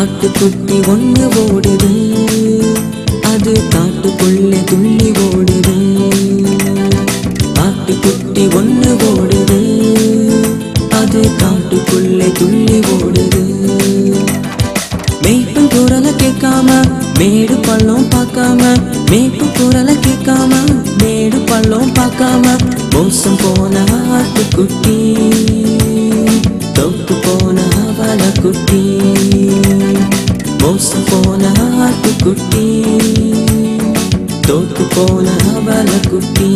ஆட்டுக்குட்டி ஒண்ணு ஓடுது அது காட்டுக்குள்ளே துள்ளி ஓடுது ஆட்டுக்குட்டி ஒண்ணு ஓடுது அது காட்டுக்குள்ளே துள்ளி ஓடுது மேய்ப்பன் குரலை கேட்காம மேடு பள்ளம் பார்க்காம மேய்ப்பு குரலை கேட்காம மேடு பள்ளம் பார்க்காம மோசம் போன ஆட்டுக்குட்டி தோத்து போன அவல குட்டி மோசம் போன ஆட்டுக்குட்டி தோத்து போன அவல குட்டி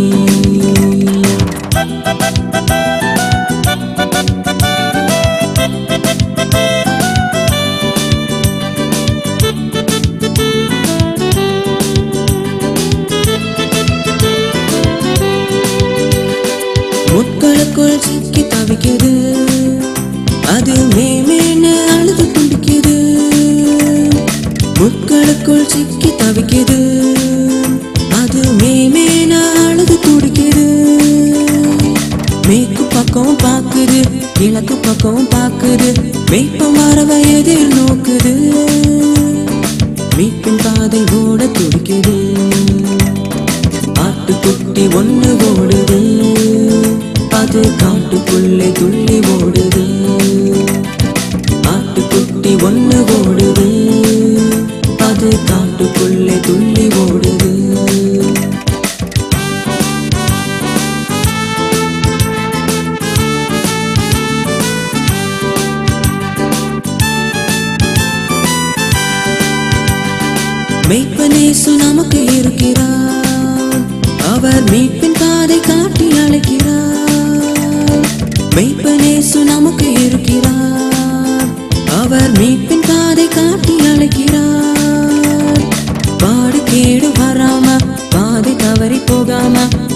முட்களுக்குள் சிக்கி தவிக்குது அது மேமேன்னு அழுது துடிக்குது முட்களுக்குள் சிக்கி தவிக்குது அது மேமேன்னு அழுது துடிக்குது மேற்கு பக்கம் பாக்குது கிழக்கு பக்கம் பாக்குது மேய்ப்ப மரவ எதிர் நோக்குது மீட்பின் பாதை ஓட துடிக்குது ஆட்டுக்குட்டி ஒண்ணு ஓடுது அது காட்டுக்குள்ளே துள்ளி ஓடுது ஆட்டுக்குட்டி ஒண்ணு ஓடுது அது காட்டுக்குள்ளே துள்ளி ஓடுது மெய்ப்பனேசு நமக்கு இருக்கிறார் அவர் மீட்பின் பாதை காட்டி அழைக்கிறார் மெய்ப்பனேசு நமக்கு இருக்கிறார் அவர் மீட்பின் பாதை காட்டி அழைக்கிறார் பாடு கேடு வராம பாதை தவறி போகாம